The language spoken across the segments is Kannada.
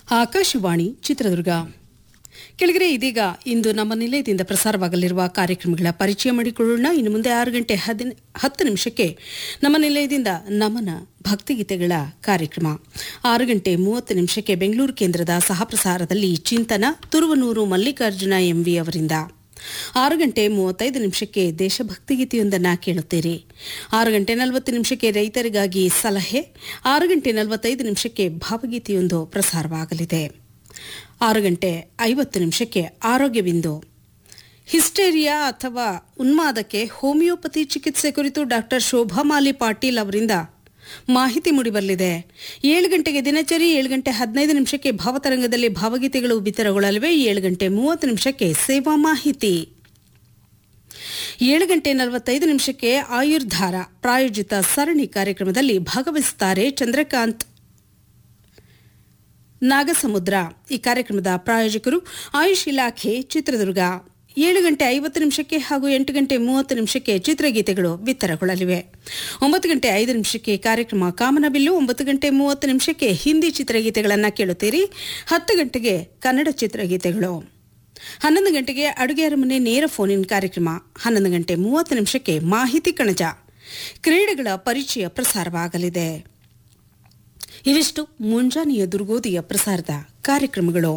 ಆಕಾಶವಾಣಿ ಚಿತ್ರದುರ್ಗ ಕೆಳಗರೆ ಇದೀಗ ಇಂದು ನಮ್ಮ ನಿಲಯದಿಂದ ಪ್ರಸಾರವಾಗಲಿರುವ ಕಾರ್ಯಕ್ರಮಗಳ ಪರಿಚಯ ಮಾಡಿಕೊಳ್ಳೋಣ ಇನ್ನು ಮುಂದೆ ಆರು ಗಂಟೆ ಹದಿನ ಹತ್ತು ನಿಮಿಷಕ್ಕೆ ನಮ್ಮ ನಿಲಯದಿಂದ ನಮನ ಭಕ್ತಿಗೀತೆಗಳ ಕಾರ್ಯಕ್ರಮ ಆರು ಗಂಟೆ ಮೂವತ್ತು ನಿಮಿಷಕ್ಕೆ ಬೆಂಗಳೂರು ಕೇಂದ್ರದ ಸಹಪ್ರಸಾರದಲ್ಲಿ ಚಿಂತನ ತುರುವನೂರು ಮಲ್ಲಿಕಾರ್ಜುನ ಎಂವಿ ಅವರಿಂದ ಆರು ಗಂಟೆ ಮೂವತ್ತೈದು ನಿಮಿಷಕ್ಕೆ ದೇಶಭಕ್ತಿ ಗೀತೆಯೊಂದನ್ನು ಕೇಳುತ್ತೀರಿ ಆರು ಗಂಟೆ ನಲವತ್ತು ನಿಮಿಷಕ್ಕೆ ರೈತರಿಗಾಗಿ ಸಲಹೆ ಆರು ಗಂಟೆ ನಲವತ್ತೈದು ನಿಮಿಷಕ್ಕೆ ಭಾವಗೀತೆಯೊಂದು ಪ್ರಸಾರವಾಗಲಿದೆ ಆರು ಗಂಟೆ ಐವತ್ತು ನಿಮಿಷಕ್ಕೆ ಆರೋಗ್ಯ ಬಿಂದು ಹಿಸ್ಟೇರಿಯಾ ಅಥವಾ ಉನ್ಮಾದಕ್ಕೆ ಹೋಮಿಯೋಪತಿ ಚಿಕಿತ್ಸೆ ಕುರಿತು ಡಾಕ್ಟರ್ ಶೋಭಾಮಾಲಿ ಪಾಟೀಲ್ ಅವರಿಂದ ಮಾಹಿತಿ ಮೂಡಿಬರಲಿದೆ ಏಳು ಗಂಟೆಗೆ ದಿನಚರಿ ಏಳು ಗಂಟೆ ಹದಿನೈದು ನಿಮಿಷಕ್ಕೆ ಭಾವತರಂಗದಲ್ಲಿ ಭಾವಗೀತೆಗಳು ಬಿತ್ತರಗೊಳ್ಳಲಿವೆ ಏಳು ಗಂಟೆ ಮೂವತ್ತು ನಿಮಿಷಕ್ಕೆ ಸೇವಾ ಮಾಹಿತಿ ಏಳು ಗಂಟೆ ನಲವತ್ತೈದು ನಿಮಿಷಕ್ಕೆ ಆಯುರ್ಧಾರ ಪ್ರಾಯೋಜಿತ ಸರಣಿ ಕಾರ್ಯಕ್ರಮದಲ್ಲಿ ಭಾಗವಹಿಸುತ್ತಾರೆ ಚಂದ್ರಕಾಂತ್ ನಾಗಸಮುದ್ರ ಈ ಕಾರ್ಯಕ್ರಮದ ಪ್ರಾಯೋಜಕರು ಆಯುಷ್ ಇಲಾಖೆ ಚಿತ್ರದುರ್ಗ ಏಳು ಗಂಟೆ ಐವತ್ತು ನಿಮಿಷಕ್ಕೆ ಹಾಗೂ ಎಂಟು ಗಂಟೆ ಮೂವತ್ತು ನಿಮಿಷಕ್ಕೆ ಚಿತ್ರಗೀತೆಗಳು ಬಿತ್ತರಗೊಳ್ಳಲಿವೆ ಒಂಬತ್ತು ಗಂಟೆ ಐದು ನಿಮಿಷಕ್ಕೆ ಕಾರ್ಯಕ್ರಮ ಕಾಮನಬಿಲ್ಲು ಒಂಬತ್ತು ಗಂಟೆ ಮೂವತ್ತು ನಿಮಿಷಕ್ಕೆ ಹಿಂದಿ ಚಿತ್ರಗೀತೆಗಳನ್ನು ಕೇಳುತ್ತೀರಿ ಹತ್ತು ಗಂಟೆಗೆ ಕನ್ನಡ ಚಿತ್ರಗೀತೆಗಳು ಹನ್ನೊಂದು ಗಂಟೆಗೆ ಅಡುಗೆ ಅರಮನೆ ನೇರ ಫೋನ್ ಇನ್ ಕಾರ್ಯಕ್ರಮ ಹನ್ನೊಂದು ಗಂಟೆ ಮೂವತ್ತು ನಿಮಿಷಕ್ಕೆ ಮಾಹಿತಿ ಕಣಜ ಕ್ರೀಡೆಗಳ ಪರಿಚಯ ಪ್ರಸಾರವಾಗಲಿದೆ ಇವಿಷ್ಟು ಮುಂಜಾನೆಯ ದುರ್ಗೋದಿಯ ಪ್ರಸಾರದ ಕಾರ್ಯಕ್ರಮಗಳು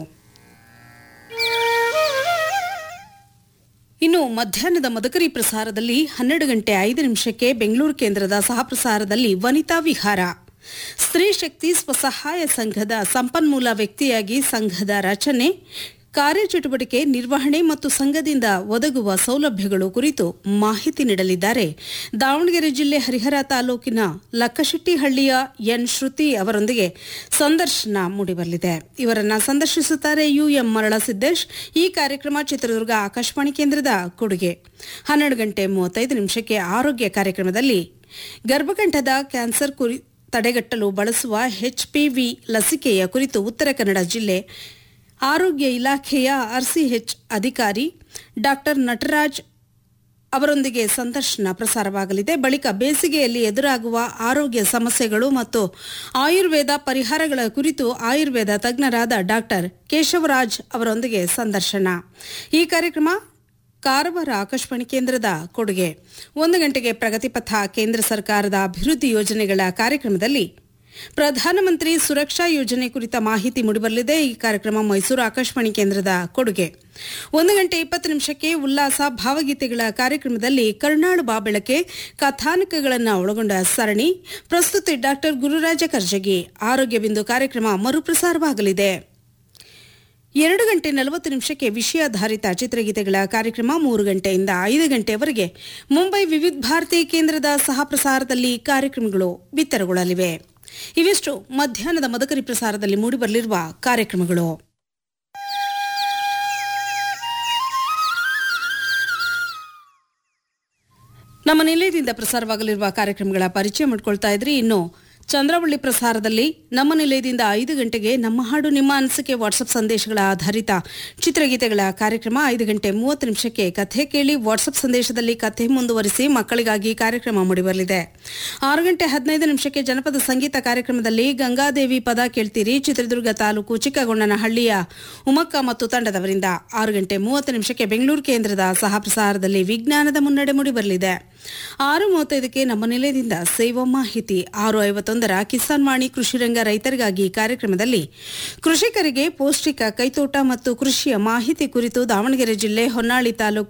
ಇನ್ನು ಮಧ್ಯಾಹ್ನದ ಮದಕರಿ ಪ್ರಸಾರದಲ್ಲಿ ಹನ್ನೆರಡು ಗಂಟೆ ಐದು ನಿಮಿಷಕ್ಕೆ ಬೆಂಗಳೂರು ಕೇಂದ್ರದ ಸಹಪ್ರಸಾರದಲ್ಲಿ ವನಿತಾ ವಿಹಾರ ಸ್ತ್ರೀ ಶಕ್ತಿ ಸ್ವಸಹಾಯ ಸಂಘದ ಸಂಪನ್ಮೂಲ ವ್ಯಕ್ತಿಯಾಗಿ ಸಂಘದ ರಚನೆ ಕಾರ್ಯಚಟುವಟಿಕೆ ನಿರ್ವಹಣೆ ಮತ್ತು ಸಂಘದಿಂದ ಒದಗುವ ಸೌಲಭ್ಯಗಳು ಕುರಿತು ಮಾಹಿತಿ ನೀಡಲಿದ್ದಾರೆ ದಾವಣಗೆರೆ ಜಿಲ್ಲೆ ಹರಿಹರ ತಾಲೂಕಿನ ಲಕ್ಕಶೆಟ್ಟಿಹಳ್ಳಿಯ ಎನ್ ಶ್ರುತಿ ಅವರೊಂದಿಗೆ ಸಂದರ್ಶನ ಮೂಡಿಬರಲಿದೆ ಇವರನ್ನ ಸಂದರ್ಶಿಸುತ್ತಾರೆ ಯುಎಂ ಮರಳಸಿದ್ದೇಶ್ ಈ ಕಾರ್ಯಕ್ರಮ ಚಿತ್ರದುರ್ಗ ಆಕಾಶವಾಣಿ ಕೇಂದ್ರದ ಕೊಡುಗೆ ಹನ್ನೆರಡು ಗಂಟೆ ಮೂವತ್ತೈದು ನಿಮಿಷಕ್ಕೆ ಆರೋಗ್ಯ ಕಾರ್ಯಕ್ರಮದಲ್ಲಿ ಗರ್ಭಕಂಠದ ಕ್ಯಾನ್ಸರ್ ಕುರಿ ತಡೆಗಟ್ಟಲು ಬಳಸುವ ಎಚ್ಪಿವಿ ಲಸಿಕೆಯ ಕುರಿತು ಉತ್ತರ ಕನ್ನಡ ಜಿಲ್ಲೆ ಆರೋಗ್ಯ ಇಲಾಖೆಯ ಆರ್ಸಿಎಚ್ ಅಧಿಕಾರಿ ಡಾಕ್ಟರ್ ನಟರಾಜ್ ಅವರೊಂದಿಗೆ ಸಂದರ್ಶನ ಪ್ರಸಾರವಾಗಲಿದೆ ಬಳಿಕ ಬೇಸಿಗೆಯಲ್ಲಿ ಎದುರಾಗುವ ಆರೋಗ್ಯ ಸಮಸ್ಯೆಗಳು ಮತ್ತು ಆಯುರ್ವೇದ ಪರಿಹಾರಗಳ ಕುರಿತು ಆಯುರ್ವೇದ ತಜ್ಞರಾದ ಡಾಕ್ಟರ್ ಕೇಶವರಾಜ್ ಅವರೊಂದಿಗೆ ಸಂದರ್ಶನ ಈ ಕಾರ್ಯಕ್ರಮ ಕಾರವಾರ ಆಕಾಶವಾಣಿ ಕೇಂದ್ರದ ಕೊಡುಗೆ ಒಂದು ಗಂಟೆಗೆ ಪ್ರಗತಿಪಥ ಕೇಂದ್ರ ಸರ್ಕಾರದ ಅಭಿವೃದ್ಧಿ ಯೋಜನೆಗಳ ಕಾರ್ಯಕ್ರಮದಲ್ಲಿ ಪ್ರಧಾನಮಂತ್ರಿ ಸುರಕ್ಷಾ ಯೋಜನೆ ಕುರಿತ ಮಾಹಿತಿ ಮೂಡಿಬರಲಿದೆ ಈ ಕಾರ್ಯಕ್ರಮ ಮೈಸೂರು ಆಕಾಶವಾಣಿ ಕೇಂದ್ರದ ಕೊಡುಗೆ ಒಂದು ಗಂಟೆ ಇಪ್ಪತ್ತು ನಿಮಿಷಕ್ಕೆ ಉಲ್ಲಾಸ ಭಾವಗೀತೆಗಳ ಕಾರ್ಯಕ್ರಮದಲ್ಲಿ ಕರುನಾಡು ಬಾಬೆಳಕೆ ಕಥಾನಕಗಳನ್ನು ಒಳಗೊಂಡ ಸರಣಿ ಪ್ರಸ್ತುತಿ ಡಾಕ್ಟರ್ ಗುರುರಾಜ ಕರ್ಜಗಿ ಆರೋಗ್ಯ ಬಿಂದು ಕಾರ್ಯಕ್ರಮ ಮರುಪ್ರಸಾರವಾಗಲಿದೆ ಎರಡು ಗಂಟೆ ನಲವತ್ತು ನಿಮಿಷಕ್ಕೆ ವಿಷಯಾಧಾರಿತ ಚಿತ್ರಗೀತೆಗಳ ಕಾರ್ಯಕ್ರಮ ಮೂರು ಗಂಟೆಯಿಂದ ಐದು ಗಂಟೆಯವರೆಗೆ ಮುಂಬೈ ವಿವಿಧ ಭಾರತಿ ಕೇಂದ್ರದ ಸಹಪ್ರಸಾರದಲ್ಲಿ ಕಾರ್ಯಕ್ರಮಗಳು ಬಿತ್ತರಗೊಳ್ಳಲಿವೆ ಇವಿಷ್ಟು ಮಧ್ಯಾಹ್ನದ ಮದಕರಿ ಪ್ರಸಾರದಲ್ಲಿ ಮೂಡಿಬರಲಿರುವ ಕಾರ್ಯಕ್ರಮಗಳು ನಮ್ಮ ನಿಲಯದಿಂದ ಪ್ರಸಾರವಾಗಲಿರುವ ಕಾರ್ಯಕ್ರಮಗಳ ಪರಿಚಯ ಮಾಡಿಕೊಳ್ತಾ ಇದ್ರಿ ಇನ್ನು ಚಂದ್ರವಳ್ಳಿ ಪ್ರಸಾರದಲ್ಲಿ ನಮ್ಮ ನಿಲಯದಿಂದ ಐದು ಗಂಟೆಗೆ ನಮ್ಮ ಹಾಡು ನಿಮ್ಮ ಅನಿಸಿಕೆ ವಾಟ್ಸಪ್ ಸಂದೇಶಗಳ ಆಧಾರಿತ ಚಿತ್ರಗೀತೆಗಳ ಕಾರ್ಯಕ್ರಮ ಐದು ಗಂಟೆ ಮೂವತ್ತು ನಿಮಿಷಕ್ಕೆ ಕಥೆ ಕೇಳಿ ವಾಟ್ಸಪ್ ಸಂದೇಶದಲ್ಲಿ ಕಥೆ ಮುಂದುವರಿಸಿ ಮಕ್ಕಳಿಗಾಗಿ ಕಾರ್ಯಕ್ರಮ ಮೂಡಿಬರಲಿದೆ ಆರು ಗಂಟೆ ಹದಿನೈದು ನಿಮಿಷಕ್ಕೆ ಜನಪದ ಸಂಗೀತ ಕಾರ್ಯಕ್ರಮದಲ್ಲಿ ಗಂಗಾದೇವಿ ಪದ ಕೇಳ್ತೀರಿ ಚಿತ್ರದುರ್ಗ ತಾಲೂಕು ಚಿಕ್ಕಗೊಂಡನಹಳ್ಳಿಯ ಉಮಕ್ಕ ಮತ್ತು ತಂಡದವರಿಂದ ಆರು ಗಂಟೆ ಮೂವತ್ತು ನಿಮಿಷಕ್ಕೆ ಬೆಂಗಳೂರು ಕೇಂದ್ರದ ಸಹಪ್ರಸಾರದಲ್ಲಿ ವಿಜ್ಞಾನದ ಮುನ್ನಡೆ ಮೂಡಿಬರಲಿದೆ ಆರು ಮೂವತ್ತೈದಕ್ಕೆ ನಮ್ಮ ನಿಲಯದಿಂದ ಸೇವಾ ಮಾಹಿತಿ ಆರು ಐವತ್ತೊಂದರ ಕಿಸಾನ್ ವಾಣಿ ಕೃಷಿ ರಂಗ ರೈತರಿಗಾಗಿ ಕಾರ್ಯಕ್ರಮದಲ್ಲಿ ಕೃಷಿಕರಿಗೆ ಪೌಷ್ಟಿಕ ಕೈತೋಟ ಮತ್ತು ಕೃಷಿಯ ಮಾಹಿತಿ ಕುರಿತು ದಾವಣಗೆರೆ ಜಿಲ್ಲೆ ಹೊನ್ನಾಳಿ ತಾಲೂಕು